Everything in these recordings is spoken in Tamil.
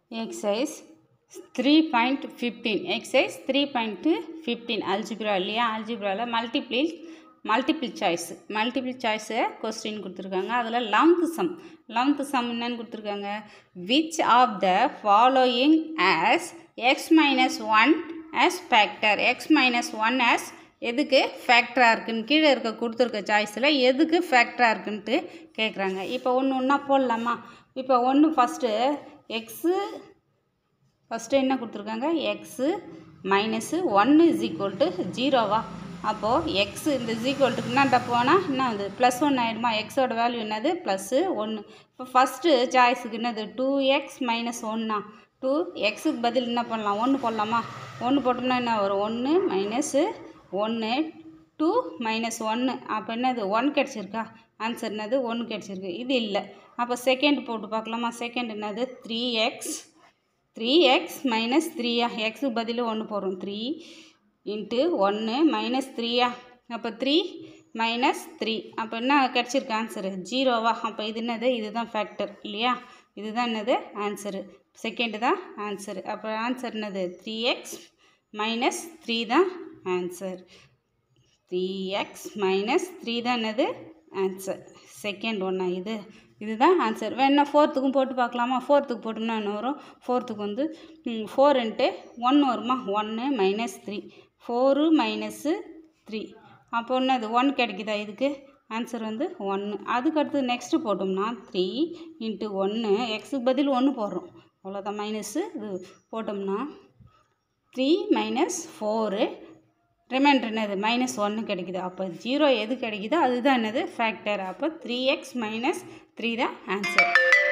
exercise three point fifteen exercise three point fifteen algebra இல்லையா அல்ஜிப்ராவில் மல்டிப்ளி மல்டிபிள் சாய்ஸ் மல்டிபிள் சாய்ஸை கொஸ்டின் கொடுத்துருக்காங்க அதில் லெவன்த்து சம் லெவன்த்து சம் என்னன்னு கொடுத்துருக்காங்க which of the following has x minus one as factor x minus one as எதுக்கு ஃபேக்டராக இருக்குன்னு கீழே இருக்க கொடுத்துருக்க சாய்ஸில் எதுக்கு ஃபேக்டராக இருக்குன்ட்டு கேட்குறாங்க இப்போ ஒன்று ஒன்றா போடலாமா இப்போ ஒன்று ஃபஸ்ட்டு எக்ஸு ஃபஸ்ட்டு என்ன கொடுத்துருக்காங்க எக்ஸு மைனஸு ஒன்று இஸ் ஈக்குவல் டு ஜீரோவா அப்போது எக்ஸு இந்த ஜீக்குவல்ட்டுக்கு என்னட்ட போனால் என்ன அது ப்ளஸ் ஒன் ஆகிடுமா எக்ஸோட வேல்யூ என்னது ப்ளஸ்ஸு ஒன்று இப்போ ஃபஸ்ட்டு சாய்ஸுக்கு என்னது டூ எக்ஸ் மைனஸ் ஒன்னா டூ எக்ஸுக்கு பதில் என்ன பண்ணலாம் ஒன்று போடலாமா ஒன்று போட்டோம்னா என்ன வரும் ஒன்று மைனஸு ஒன்று டூ மைனஸ் ஒன்று அப்போ என்னது ஒன் கிடச்சிருக்கா ஆன்சர் என்னது ஒன்று கிடச்சிருக்கு இது இல்லை அப்போ செகண்ட் போட்டு பார்க்கலாமா செகண்ட் என்னது three x three x minus த்ரீயா எக்ஸுக்கு பதில் ஒன்று போடுறோம் த்ரீ இன்ட்டு ஒன்று மைனஸ் த்ரீயா அப்போ த்ரீ மைனஸ் த்ரீ அப்போ என்ன கிடச்சிருக்கு ஆன்சரு ஜீரோவா அப்போ இது என்னது இதுதான் ஃபேக்டர் இல்லையா இதுதான் என்னது ஆன்சரு செகண்டு தான் ஆன்சரு அப்போ ஆன்சர் என்னது த்ரீ எக்ஸ் மைனஸ் த்ரீ தான் answer three x minus three தான் என்னது ஆன்சர் செகண்ட் ஒன்றா இது இதுதான் ஆன்சர் வேணா ஃபோர்த்துக்கும் போட்டு பார்க்கலாமா ஃபோர்த்துக்கு போட்டோம்னா என்ன வரும் ஃபோர்த்துக்கு வந்து ஃபோர் இன்ட்டு ஒன்று வருமா ஒன்று minus three four minus three அப்போ என்னது ஒன் கிடைக்குதா இதுக்கு ஆன்சர் வந்து ஒன்று அதுக்கடுத்து நெக்ஸ்ட்டு போட்டோம்னா த்ரீ இன்ட்டு ஒன்று எக்ஸுக்கு பதில் ஒன்று போடுறோம் அவ்வளோதான் மைனஸ்ஸு இது போட்டோம்னா த்ரீ மைனஸ் ஃபோரு ரிமைண்டர் என்னது மைனஸ் ஒன்று கிடைக்குது அப்போ ஜீரோ எது கிடைக்குதோ அதுதான் என்னது ஃபேக்டர் அப்போ த்ரீ எக்ஸ் மைனஸ் த்ரீ தான் ஆன்சர்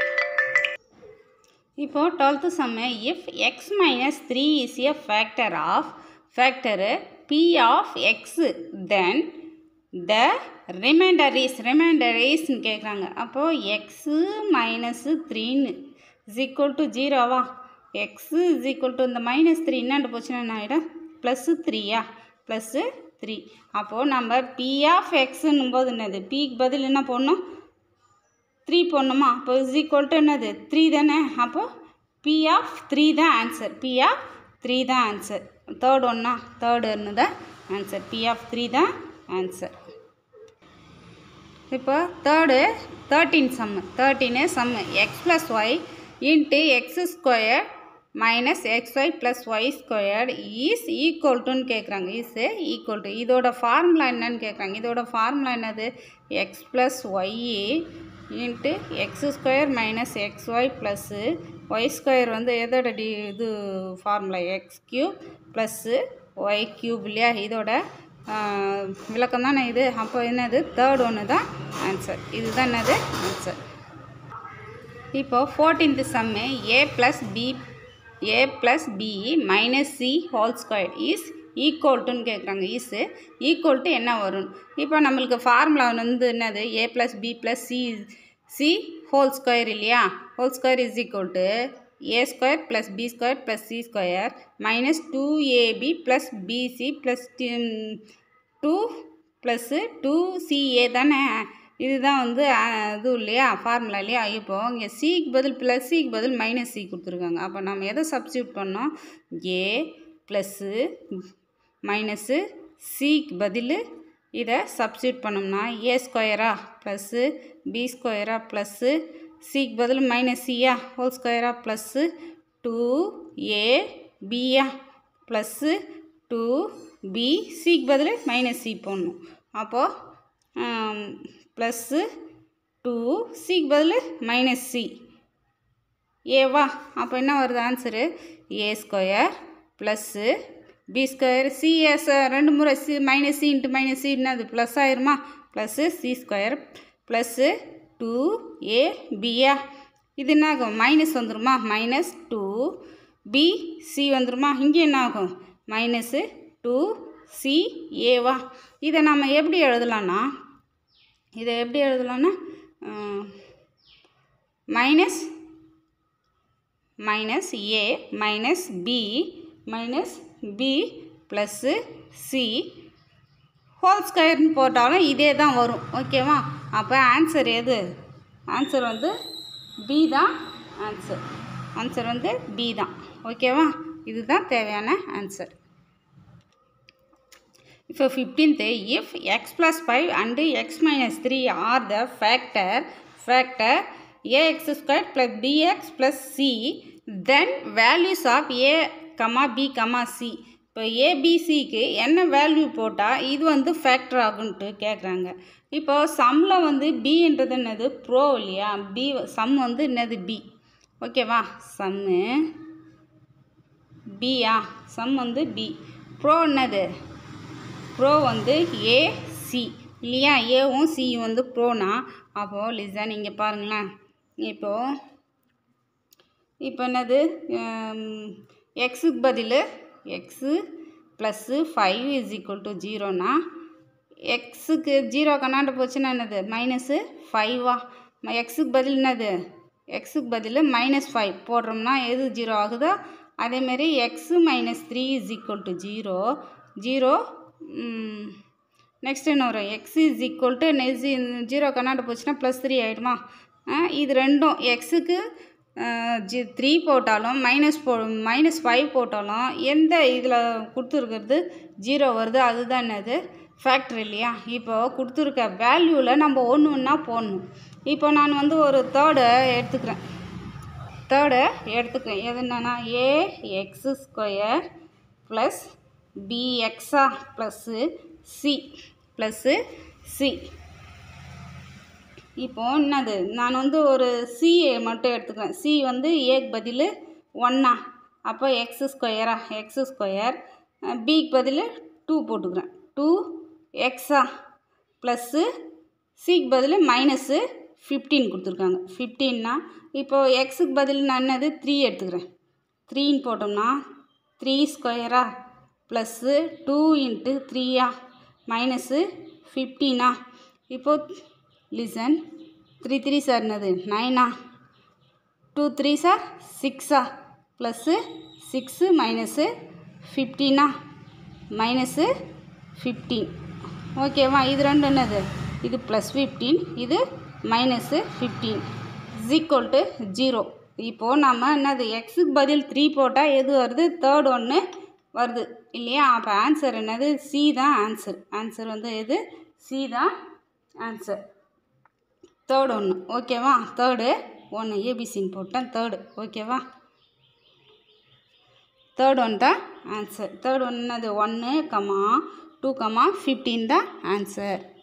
இப்போது twelfth sum if x minus three is a factor of factor p of x then the remainder is remainder இஸ்ன்னு கேட்குறாங்க அப்போது எக்ஸு மைனஸு த்ரீன்னு இஸ் ஈக்குவல் டு ஜீரோவா எக்ஸு இஸ் ஈக்குவல் டு இந்த மைனஸ் த்ரீ என்னாண்டு போச்சுன்னா என்ன ஆகிடும் ப்ளஸ்ஸு த்ரீயா ப்ளஸ்ஸு த்ரீ அப்போது நம்ம பி ஆஃப் எக்ஸுன்னும் போது என்னது பிக்கு பதில் என்ன போடணும் த்ரீ போடணுமா அப்போ இஸ் ஈக்குவல் டு என்னது த்ரீ தானே அப்போது பி ஆஃப் த்ரீ தான் ஆன்சர் பி ஆஃப் த்ரீ தான் ஆன்சர் தேர்ட் ஒன்னா தேர்டுன்னு தான் ஆன்சர் பி ஆஃப் த்ரீ தான் ஆன்சர் இப்போ third thirteen sum thirteen sum x plus y into x square minus x y plus y squared is equal டுன்னு கேட்குறாங்க ஈஸ் ஈக்குவல் டு இதோட ஃபார்முலா என்னன்னு கேட்குறாங்க இதோட ஃபார்முலா என்னது x plus y into x square minus x y plus y square வந்து எதோட டி இது formula x cube plus y cube இல்லையா இதோட விளக்கம் தானே இது அப்போ என்னது தேர்ட் ஒன்று தான் ஆன்சர் இதுதான் என்னது ஆன்சர் இப்போது fourteenth sum a plus b a plus b minus c whole square is equal டுன்னு கேட்குறாங்க இஸ் ஈக்குவல் டு என்ன வரும் இப்போ நம்மளுக்கு ஃபார்முலா வந்து என்னது a plus b plus c c whole square இல்லையா whole square is equal to a square plus b square plus c square minus two a b plus b c plus two plus two c a தானே இதுதான் வந்து இது இல்லையா ஃபார்முலா இல்லையா இப்போ இங்கே சிக்கு பதில் ப்ளஸ் சிக்கு பதில் மைனஸ் சி கொடுத்துருக்காங்க அப்போ நம்ம எதை சப்ஸ்டியூட் பண்ணோம் ஏ ப்ளஸ்ஸு மைனஸு சிக்கு பதில் இதை சப்ஸ்டியூட் பண்ணோம்னா ஏ ஸ்கொயரா ப்ளஸ்ஸு பி ஸ்கொயரா ப்ளஸ்ஸு சிக்கு பதில் மைனஸ் சியா ஹோல் ஸ்கொயரா ப்ளஸ்ஸு டூ ஏ பியா ப்ளஸ்ஸு டூ பி சிக்கு பதில் மைனஸ் சி போடணும் அப்போது ப்ளஸ்ஸு டூ சிக்கு பதில் மைனஸ் சி ஏவா அப்போ என்ன வருது answer a square plus b square சிஎஸ் ரெண்டு முறை c minus c into minus c என்னது ப்ளஸ் ஆயிருமா plus c square plus two a பியா இது என்ன ஆகும் மைனஸ் வந்துருமா மைனஸ் டூ பி சி வந்துருமா இங்கே என்ன ஆகும் மைனஸு டூ சி ஏவா இதை நம்ம எப்படி எழுதலான்னா இதை எப்படி எழுதலான்னா minus minus a minus b minus b plus c whole ஸ்கொயர்னு போட்டாலும் இதே தான் வரும் ஓகேவா அப்போ ஆன்சர் எது ஆன்சர் வந்து பி தான் ஆன்சர் ஆன்சர் வந்து பி தான் ஓகேவா இதுதான் தேவையான ஆன்சர் இப்போ fifteenth if x plus five and x minus three are the factor factor a x square plus b x plus c then values of a comma b comma c இப்போ ஏபிசிக்கு என்ன வேல்யூ போட்டால் இது வந்து ஃபேக்டர் ஆகுன்ட்டு கேட்குறாங்க இப்போ சம்மில் வந்து பின்றது என்னது ப்ரோ இல்லையா பி சம் வந்து என்னது பி ஓகேவா சம்மு பியா சம் வந்து பி ப்ரோ என்னது ப்ரோ வந்து ஏசி இல்லையா ஏவும் சியும் வந்து ப்ரோனா அப்போது லிசன் இங்கே பாருங்களேன் இப்போது இப்போ என்னது எக்ஸுக்கு பதில் x plus five is equal to ஜீரோனா எக்ஸுக்கு ஜீரோ கண்ணாண்டு போச்சுன்னா என்னது மைனஸு ஃபைவா எக்ஸுக்கு பதில் என்னது எக்ஸுக்கு பதில் மைனஸ் ஃபைவ் போடுறோம்னா எது ஜீரோ ஆகுதோ அதேமாரி x minus three is equal to zero zero next என்ன வரும் எக்ஸ் இஸ் ஈக்குவல் டு நெஸ் ஜீரோ கண்ணாண்டு போச்சுன்னா ப்ளஸ் த்ரீ ஆகிடுமா இது ரெண்டும் எக்ஸுக்கு ஜி த்ரீ போட்டாலும் மைனஸ் போ மைனஸ் ஃபைவ் போட்டாலும் எந்த இதில் கொடுத்துருக்கிறது ஜீரோ வருது அதுதான் என்னது ஃபேக்ட்ரி இல்லையா இப்போ கொடுத்துருக்க வேல்யூவில் நம்ம ஒன்று ஒன்றா போடணும் இப்போ நான் வந்து ஒரு தேர்டை எடுத்துக்கிறேன் தேர்டை எடுத்துக்கிறேன் எது என்னன்னா ஏ எக்ஸு ஸ்கொயர் ப்ளஸ் பிஎக்ஸா ப்ளஸ்ஸு சி ப்ளஸ்ஸு சி இப்போ என்னது நான் வந்து ஒரு சி மட்டும் எடுத்துக்கிறேன் சி வந்து ஏக்கு பதில் ஒன்னா அப்போ எக்ஸ் ஸ்கொயரா எக்ஸ் ஸ்கொயர் பிக்கு பதில் டூ போட்டுக்கிறேன் டூ எக்ஸா ப்ளஸ்ஸு சிக்கு பதில் மைனஸு ஃபிஃப்டீன் கொடுத்துருக்காங்க ஃபிஃப்டீன்னா இப்போது எக்ஸுக்கு பதில் நான் என்னது த்ரீ எடுத்துக்கிறேன் த்ரீன்னு போட்டோம்னா த்ரீ ஸ்கொயரா ப்ளஸ்ஸு டூ இன்ட்டு த்ரீயா மைனஸு ஃபிஃப்டீனா இப்போது லிசன் த்ரீ த்ரீ சார் என்னது நைனா டூ த்ரீ சார் சிக்ஸா ப்ளஸ்ஸு சிக்ஸு மைனஸு ஃபிஃப்டீனா மைனஸு ஃபிஃப்டீன் ஓகேவா இது ரெண்டு என்னது இது ப்ளஸ் ஃபிஃப்டீன் இது minus fifteen equal to zero இப்போது நம்ம என்னது எக்ஸுக்கு பதில் த்ரீ போட்டால் எது வருது தேர்ட் ஒன்று வருது இல்லையா அப்போ ஆன்சர் என்னது சி தான் ஆன்சர் ஆன்சர் வந்து எது சி தான் ஆன்சர் தேர்ட் ஒன்று ஓகேவா தேர்டு ஒன்று ஏபிசின்னு போட்டேன் தேர்டு ஓகேவா தேர்ட் ஒன் தான் ஆன்சர் தேர்ட் ஒன் என்னது ஒன்று கமா டூ கமா ஃபிஃப்டீன் தான் ஆன்சர்